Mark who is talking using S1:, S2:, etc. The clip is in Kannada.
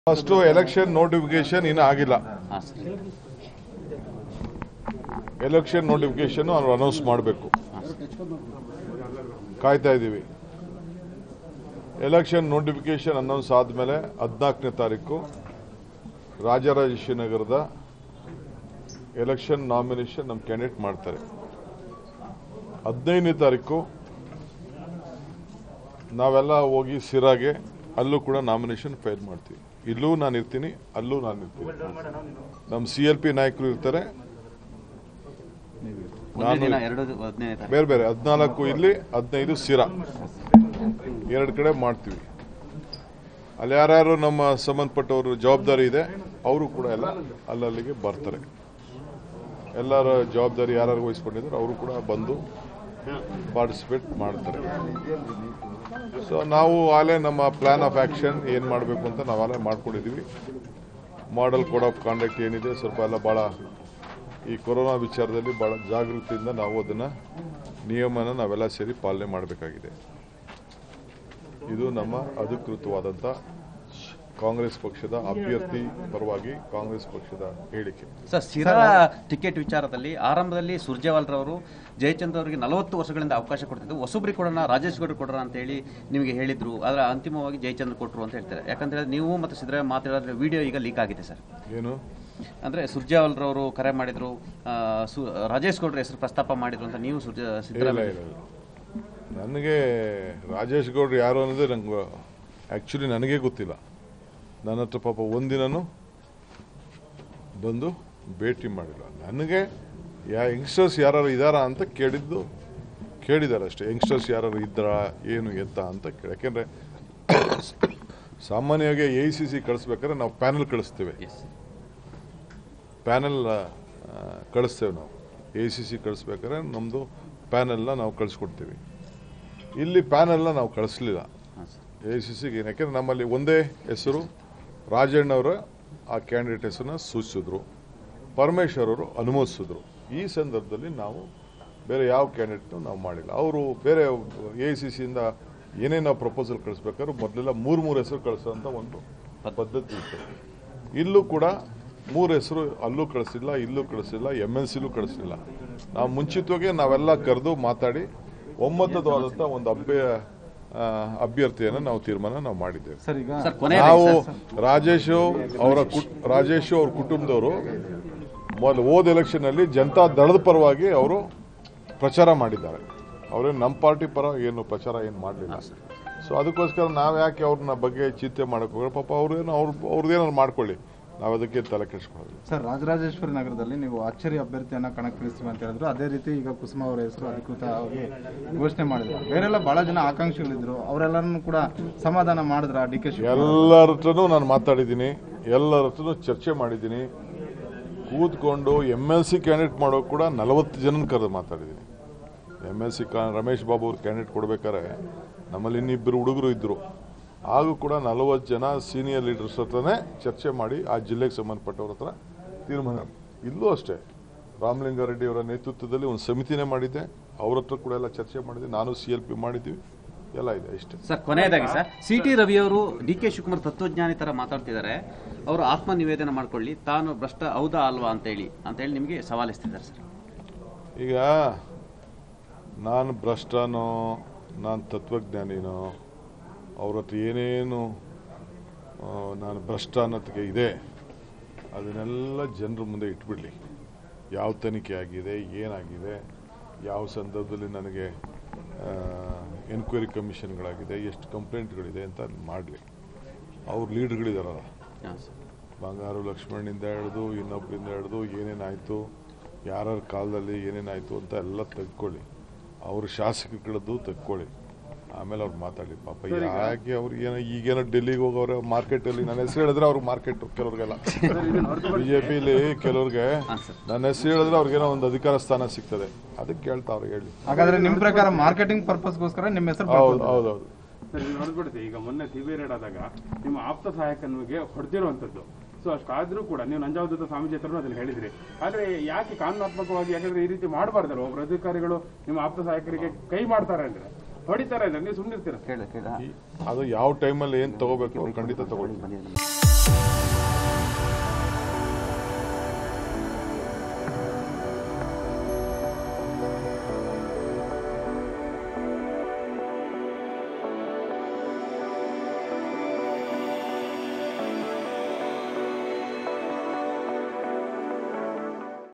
S1: ಫಸ್ಟು ಎಲೆಕ್ಷನ್ ನೋಟಿಫಿಕೇಶನ್ ಇನ್ನೂ ಆಗಿಲ್ಲ
S2: ಹಾಂ ಸರ್
S1: ಎಲೆಕ್ಷನ್ ನೋಟಿಫಿಕೇಶನ್ ಅವ್ರು ಅನೌನ್ಸ್ ಮಾಡಬೇಕು ಕಾಯ್ತಾ ಇದ್ದೀವಿ ಎಲೆಕ್ಷನ್ ನೋಟಿಫಿಕೇಶನ್ ಅನೌನ್ಸ್ ಆದಮೇಲೆ ಹದಿನಾಲ್ಕನೇ ತಾರೀಕು ರಾಜರಾಜೇಶ್ವರಿ ನಗರದ ಎಲೆಕ್ಷನ್ ನಾಮಿನೇಷನ್ ನಮ್ಮ ಕ್ಯಾಂಡಿಡೇಟ್ ಮಾಡ್ತಾರೆ ಹದಿನೈದನೇ ತಾರೀಕು ನಾವೆಲ್ಲ ಹೋಗಿ ಸಿರಾಗೆ ಅಲ್ಲೂ ಕೂಡ ನಾಮಿನೇಷನ್ ಫೈಲ್ ಮಾಡ್ತೀವಿ ಇಲ್ಲೂ ನಾನು ಇರ್ತೀನಿ ಅಲ್ಲೂ ನಾನು ಇರ್ತೀನಿ ನಮ್ಮ ಸಿ ಎಲ್ ಪಿ ನಾಯಕರು ಇರ್ತಾರೆ
S2: ಒಂದೇ ದಿನ ಎರಡು ಹದಿನೈದು ತಾರೀಕು
S1: ಬೇರೆ ಬೇರೆ ಹದಿನಾಲ್ಕು ಇಲ್ಲಿ ಹದಿನೈದು ಸಿರಾ ಎರಡು ಕಡೆ ಮಾಡ್ತೀವಿ ಅಲ್ಲಿ ಯಾರ್ಯಾರು ನಮ್ಮ ಸಂಬಂಧಪಟ್ಟವರು ಜವಾಬ್ದಾರಿ ಇದೆ ಅವರು ಕೂಡ ಎಲ್ಲ ಅಲ್ಲಲ್ಲಿಗೆ ಬರ್ತಾರೆ ಎಲ್ಲರ ಜವಾಬ್ದಾರಿ ಯಾರ್ಯಾರು ವಹಿಸ್ಕೊಂಡಿದ್ದಾರೆ ಅವರು ಕೂಡ ಬಂದು ಪಾರ್ಟಿಸಿಪೇಟ್ ಮಾಡ್ತಾರೆ ಸೊ ನಾವು ಆಲೇ ನಮ್ಮ ಪ್ಲಾನ್ ಆಫ್ ಆಕ್ಷನ್ ಏನು ಮಾಡಬೇಕು ಅಂತ ನಾವು ಆಲೇ ಮಾಡ್ಕೊಂಡಿದ್ದೀವಿ ಮಾಡೆಲ್ ಕೋಡ್ ಆಫ್ ಕಾಂಡಕ್ಟ್ ಏನಿದೆ ಸ್ವಲ್ಪ ಎಲ್ಲ ಭಾಳ ಈ ಕೊರೋನಾ ವಿಚಾರದಲ್ಲಿ ಭಾಳ ಜಾಗೃತಿಯಿಂದ ನಾವು ಅದನ್ನು ನಿಯಮನ ನಾವೆಲ್ಲ ಸೇರಿ ಪಾಲನೆ ಮಾಡಬೇಕಾಗಿದೆ ಇದು ನಮ್ಮ ಅಧಿಕೃತವಾದಂಥ ಕಾಂಗ್ರೆಸ್ ಪಕ್ಷದ ಅಭ್ಯರ್ಥಿ ಪರವಾಗಿ ಕಾಂಗ್ರೆಸ್ ಪಕ್ಷದ ಹೇಳಿಕೆ
S2: ಸರ್ ಸಿರಾ ಟಿಕೆಟ್ ವಿಚಾರದಲ್ಲಿ ಆರಂಭದಲ್ಲಿ ಸುರ್ಜೇವಾಲ್ರವರು ಜಯಚಂದ್ರ ಅವರಿಗೆ ನಲವತ್ತು ವರ್ಷಗಳಿಂದ ಅವಕಾಶ ಕೊಡ್ತಿದ್ದು ಹೊಸಬ್ರಿಗೆ ಕೊಡೋಣ ರಾಜೇಶ್ ಗೌಡ್ರಿಗೆ ಕೊಡೋಣ ಅಂತ ಹೇಳಿ ನಿಮಗೆ ಹೇಳಿದ್ರು ಆದರೆ ಅಂತಿಮವಾಗಿ ಜಯಚಂದ್ರ ಕೊಟ್ಟರು ಅಂತ ಹೇಳ್ತಾರೆ ಯಾಕಂದ್ರೆ ನೀವು ಮತ್ತು ಸಿದ್ದರಾಮಯ್ಯ ಮಾತಾಡೋದ್ರ ವಿಡಿಯೋ ಈಗ ಲೀಕ್ ಆಗಿದೆ ಸರ್
S1: ಏನು
S2: ಅಂದ್ರೆ ಸುರ್ಜೇವಾಲ್ರವರು ಕರೆ ಮಾಡಿದ್ರು ಆ, ಸು ರಾಜೇಶ್ ಗೌಡ್ರ ಹೆಸರು ಪ್ರಸ್ತಾಪ ಮಾಡಿದ್ರು ಅಂತ ನೀವು ಸುರ್ಜ
S1: ಇಲ್ಲ
S2: ಸಿದ್ದರಾಮಯ್ಯ
S1: ಇಲ್ಲ ಇಲ್ಲ. ನನಗೆ ರಾಜೇಶ್ ಗೌಡ್ರು ಯಾರು ಅನ್ನೋದೇ ನಂಗೆ ಆ್ಯಕ್ಚುಲಿ ನನಗೇ ಗೊತ್ತಿಲ್ಲ ನನ್ನ ಹತ್ರ ಪಾಪ ಒಂದಿನೂ ಬಂದು ಭೇಟಿ ಮಾಡಿಲ್ಲ ನನಗೆ ಯಾ ಯಂಗ್ಸ್ಟರ್ಸ್ ಯಾರು ಇದ್ದಾರಾ ಅಂತ ಕೇಳಿದ್ದು ಕೇಳಿದ್ದಾರೆ ಅಷ್ಟೇ ಯಂಗ್ಸ್ಟರ್ಸ್ ಯಾರು ಇದ್ದಾರಾ ಏನು ಎತ್ತ ಅಂತ ಕೇಳಿ ಯಾಕೆಂದರೆ ಸಾಮಾನ್ಯವಾಗಿ ಎ ಸಿ ಸಿ ಕಳಿಸ್ಬೇಕಾದ್ರೆ ನಾವು ಪ್ಯಾನಲ್ ಕಳಿಸ್ತೇವೆ
S2: ಎಸ್
S1: ಪ್ಯಾನಲ್ ಕಳಿಸ್ತೇವೆ ನಾವು ಎ ಸಿ ಸಿ ಕಳಿಸ್ಬೇಕಾದ್ರೆ ನಮ್ಮದು ಪ್ಯಾನಲ್ನ ನಾವು ಕಳಿಸ್ಕೊಡ್ತೀವಿ ಇಲ್ಲಿ ಪ್ಯಾನಲ್ನ ನಾವು ಕಳಿಸ್ಲಿಲ್ಲ
S2: ಹಾಂ ಸರ್
S1: ಎ ಸಿ ಸಿಗೆ ಯಾಕೆಂದ್ರೆ ನಮ್ಮಲ್ಲಿ ಒಂದೇ ಹೆಸರು ರಾಜಣ್ಣವರ ಆ ಕ್ಯಾಂಡಿಡೇಟ್ ಹೆಸರನ್ನ ಸೂಚಿಸಿದ್ರು ಪರಮೇಶ್ವರ್ ಅವರು ಅನುಮೋದಿಸಿದ್ರು ಈ ಸಂದರ್ಭದಲ್ಲಿ ನಾವು ಬೇರೆ ಯಾವ ಕ್ಯಾಂಡಿಡೇಟ್ನು ನಾವು ಮಾಡಿಲ್ಲ ಅವರು ಬೇರೆ ಎ ಸಿ ಸಿಯಿಂದ ಏನೇ ನಾವು ಪ್ರಪೋಸಲ್ ಕಳಿಸ್ಬೇಕಾದ್ರೂ ಮೊದಲೆಲ್ಲ ಮೂರು ಮೂರು ಹೆಸರು ಕಳಿಸೋಂಥ ಒಂದು ಪದ್ಧತಿ ಇತ್ತು ಇಲ್ಲೂ ಕೂಡ ಮೂರು ಹೆಸರು ಅಲ್ಲೂ ಕಳಿಸಿಲ್ಲ ಇಲ್ಲೂ ಕಳಿಸಿಲ್ಲ ಎಮ್ ಎಲ್ ಸಿಲೂ ಕಳಿಸಿಲ್ಲ ನಾವು ಮುಂಚಿತವಾಗಿ ನಾವೆಲ್ಲ ಕರೆದು ಮಾತಾಡಿ ಒಮ್ಮತದವಾದಂಥ ಒಂದು ಅಭ್ಯ ಆ, ಅಭ್ಯರ್ಥಿಯನ್ನು ನಾವು ತೀರ್ಮಾನ ನಾವು ಮಾಡಿದ್ದೇವೆ
S3: ಸರ್ ಈಗ
S2: ಸರ್ ಕೊನೆ
S1: ನಾವು ರಾಜೇಶ್ ಅವರ ಕುಟ್- ರಾಜೇಶ್ ಅವ್ರ ಕುಟುಂಬದವರು ಮೊದಲು ಹೋದ ಎಲೆಕ್ಷನ್ ಅಲ್ಲಿ ಜನತಾ ದಳದ ಪರವಾಗಿ ಅವರು ಪ್ರಚಾರ ಮಾಡಿದ್ದಾರೆ ಅವರೇನು ನಮ್ಮ ಪಾರ್ಟಿ ಪರ ಏನು ಪ್ರಚಾರ ಏನು ಮಾಡಲಿಲ್ಲ ಸೊ ಅದಕ್ಕೋಸ್ಕರ ನಾವು ಯಾಕೆ ಅವ್ರನ್ನ ಬಗ್ಗೆ ಚಿಂತೆ ಮಾಡಕ್ ಹೋಗೋಣ ಪಾಪ ಅವ್ರೇನು ಅವ್ರ ಅವ್ರದ್ದೇನಾದ್ರು ಮಾಡ್ಕೊಳ್ಳಿ ನಾವು ಅದಕ್ಕೆ ತಲೆ ಕೆಡಿಸ್ಕೊಳ್ಳೋದು
S3: ಸರ್ ರಾಜರಾಜೇಶ್ವರಿ ನಗರದಲ್ಲಿ ನೀವು ಅಚ್ಚರಿ ಅಭ್ಯರ್ಥಿಯನ್ನ ಕಣಕ್ಕಿಳಿಸ್ತೀವಿ ಅಂತ ಹೇಳಿದ್ರು ಅದೇ ರೀತಿ ಈಗ ಕುಸುಮ ಅವರ ಹೆಸರು ಅಧಿಕೃತವಾಗಿ ಘೋಷಣೆ ಮಾಡಿದ್ರು ಬೇರೆಲ್ಲ ಬಹಳ ಜನ ಆಕಾಂಕ್ಷಿಗಳಿದ್ರು ಅವರೆಲ್ಲರನ್ನು ಕೂಡ ಸಮಾಧಾನ ಮಾಡಿದ್ರ ಡಿ ಕೆ ಶಿವಕುಮಾರ್
S1: ಎಲ್ಲರ ಹತ್ರನೂ ನಾನು ಮಾತಾಡಿದ್ದೀನಿ ಎಲ್ಲರ ಹತ್ರನೂ ಚರ್ಚೆ ಮಾಡಿದ್ದೀನಿ ಕೂತ್ಕೊಂಡು ಎಮ್ ಎಲ್ ಸಿ ಕ್ಯಾಂಡಿಡೇಟ್ ಮಾಡೋಕೆ ಕೂಡ ನಲವತ್ತು ಜನ ಕರೆದು ಮಾತಾಡಿದ್ದೀನಿ ಎಮ್ ಎಲ್ ಸಿ ಕಾ ರಮೇಶ್ ಬಾಬು ಅವ್ರು ಕ್ಯಾಂಡಿಡೇಟ್ ಕೊಡ್ಬೇಕಾದ್ರೆ ನಮ್ಮಲ್ಲಿ ಇನ್ನಿಬ್ಬರು ಹುಡುಗರು ಇದ್ದರು ಹಾಗೂ ಕೂಡ ನಲವತ್ತು ಜನ ಸೀನಿಯರ್ ಲೀಡರ್ಸ್ ಹತ್ರನೇ ಚರ್ಚೆ ಮಾಡಿ ಆ ಜಿಲ್ಲೆಗೆ ಸಂಬಂಧಪಟ್ಟವ್ರ ಹತ್ರ ತೀರ್ಮಾನ ಇಲ್ಲೂ ಅಷ್ಟೇ ರಾಮಲಿಂಗಾರೆಡ್ಡಿ ಅವರ ನೇತೃತ್ವದಲ್ಲಿ ಒಂದು ಸಮಿತಿನೇ ಮಾಡಿದ್ದೆ ಅವ್ರ ಹತ್ರ ಕೂಡ ಎಲ್ಲ ಚರ್ಚೆ ಮಾಡಿದ್ದೆ ನಾನು ಸಿ ಎಲ್ ಪಿ ಮಾಡಿದ್ದೀವಿ ಎಲ್ಲ ಇದೆ ಇಷ್ಟೇ
S2: ಸರ್ ಕೊನೆಯದಾಗಿ ಸರ್ ಸಿ ಟಿ ರವಿ ಅವರು ಡಿ ಕೆ ಶಿವಕುಮಾರ್ ತತ್ವಜ್ಞಾನಿ ತರ ಮಾತಾಡ್ತಿದ್ದಾರೆ ಅವರು ಆತ್ಮ ನಿವೇದನೆ ಮಾಡ್ಕೊಳ್ಳಿ ತಾನು ಭ್ರಷ್ಟ ಹೌದಾ ಅಲ್ವಾ ಅಂತ ಹೇಳಿ ಅಂತ ಹೇಳಿ ನಿಮಗೆ ಸವಾಲಿಸ್ತಿದ್ದಾರೆ ಸರ್
S1: ಈಗ ನಾನು ಭ್ರಷ್ಟನೋ ನಾನು ತತ್ವಜ್ಞಾನಿನೋ ಅವ್ರ ಹತ್ರ ಏನೇನು ಆ, ನಾನು ಭ್ರಷ್ಟ ಅನ್ನೋದಕ್ಕೆ ಇದೆ ಅದನ್ನೆಲ್ಲ ಜನರ ಮುಂದೆ ಇಟ್ಬಿಡಲಿ ಯಾವ ತನಿಖೆ ಆಗಿದೆ ಏನಾಗಿದೆ ಯಾವ ಸಂದರ್ಭದಲ್ಲಿ ನನಗೆ ಎನ್ಕ್ವೈರಿ ಕಮಿಷನ್ಗಳಾಗಿದೆ ಎಷ್ಟು ಕಂಪ್ಲೇಂಟ್ಗಳಿದೆ ಅಂತ ಮಾಡಲಿ ಅವ್ರ ಲೀಡ್ಗಳಿದಾರಲ್ಲ
S2: ಹಾಂ ಸರ್
S1: ಬಂಗಾರು ಲಕ್ಷ್ಮಣಿಂದ ಹಿಡಿದು ಇನ್ನೊಬ್ಬರಿಂದ ಹಿಡಿದು ಏನೇನಾಯಿತು ಯಾರ್ಯಾರ ಕಾಲದಲ್ಲಿ ಏನೇನಾಯಿತು ಅಂತ ಎಲ್ಲ ತೆಗ್ಕೊಳ್ಳಿ ಅವ್ರ ಶಾಸಕಗಳದ್ದು ತೆಗ್ಕೊಳ್ಳಿ ಆಮೇಲೆ ಅವ್ರು ಮಾತಾಡಿ ಪಾಪ ಯಾಕೆ ಅವ್ರಿಗೆ ಏನೋ ಈಗೇನೋ ಡೆಲ್ಲಿಗೆ ಹೋಗೋರೆ ಮಾರ್ಕೆಟಲ್ಲಿ ನನ್ನ ಹೆಸರು ಹೇಳಿದ್ರೆ ಅವ್ರಿಗೆ ಮಾರ್ಕೆಟ್ ಕೆಲವ್ರಿಗೆಲ್ಲ ಬಿಜೆಪಿಲಿ ಕೆಲವ್ರಿಗೆ ನನ್ನ ಹೆಸರು ಹೇಳಿದ್ರೆ ಅವ್ರಿಗೇನೋ ಒಂದು ಅಧಿಕಾರ ಸ್ಥಾನ ಸಿಗ್ತದೆ ಅದಕ್ಕೆ ಕೇಳ್ತಾವ್ರೆ ಹೇಳಿ
S3: ಹಾಗಾದ್ರೆ ನಿಮ್ ಪ್ರಕಾರ ಮಾರ್ಕೆಟಿಂಗ್ ಪರ್ಪಸ್ಗೋಸ್ಕರ ನಿಮ್ಮ ಹೆಸರು
S1: ಹೌದು ಹೌದೌದು
S4: ಸರ್ ನೀವು ನೋಡ್ಬಿಡುತ್ತೆ ಈಗ ಮೊನ್ನೆ ಸಿ ಬಿ ರೇಡ್ ಆದಾಗ ನಿಮ್ಮ ಆಪ್ತ ಸಹಾಯಕನಿಗೆ ಹೊಡೆದಿರುವಂತದ್ದು ಸೊ ಅಷ್ಟಾದ್ರೂ ಕೂಡ ನೀವು ನಂಜಾವಧೂತ ಸ್ವಾಮೀಜಿ ಹತ್ರನೂ ಅದನ್ನ ಹೇಳಿದ್ರಿ ಆದ್ರೆ ಯಾಕೆ ಕಾನೂನಾತ್ಮಕವಾಗಿ ಯಾಕಂದ್ರೆ ಈ ರೀತಿ ಮಾಡಬಾರ್ದಲ್ಲ ಒಬ್ರು ಅಧಿಕಾರಿಗಳು ನಿಮ್ಮ ಆಪ್ತ ಸಹಾಯಕರಿಗೆ ಕೈ ಮಾಡ್ತಾರೆ ಅಂದ್ರೆ ಹೊಡಿತಾರೆ ಅಂದ್ರೆ ನೀವು ಸುಮ್ಮನಿರ್ತೀರ
S2: ಕೇಳ ಕೇಳ
S1: ಈ- ಅದು ಯಾವ ಟೈಮಲ್ಲಿ ಏನು ತಗೋಬೇಕು ಅವ್ರು ಖಂಡಿತ ತಗೊಳ್ಳಿ
S2: ಬನ್ನಿ